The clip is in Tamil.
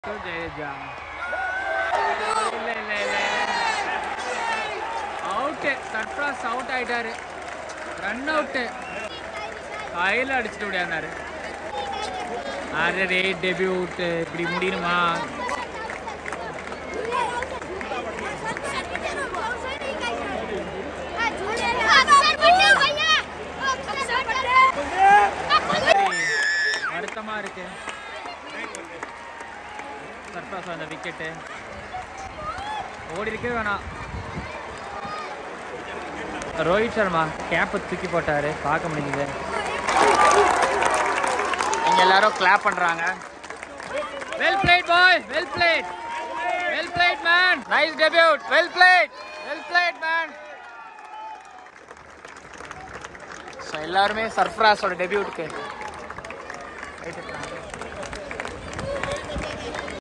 ஜெயஜா இல்ல இல்ல இல்ல அவுட்டு சர்ப்ராஸ் அவுட் ஆயிட்டாரு ரன் அவுட்டு கையில் அடிச்சுட்டு விடையாந்தாரு அரே டெபியூட் இப்படி முடியணுமா வருத்தமா இருக்கு சர்ப்ராஸ் அந்த விக்கெட்டு ஓடி இருக்கவே வேணாம் ரோஹித் சர்மா கேப்பை தூக்கி போட்டாரு பார்க்க முடிஞ்சது இங்க எல்லாரும் கிளாப் பண்றாங்க well played boy well played well played man nice debut well played well played man so எல்லாருமே சர்ஃப்ராஸோட டெபியூட்க்கு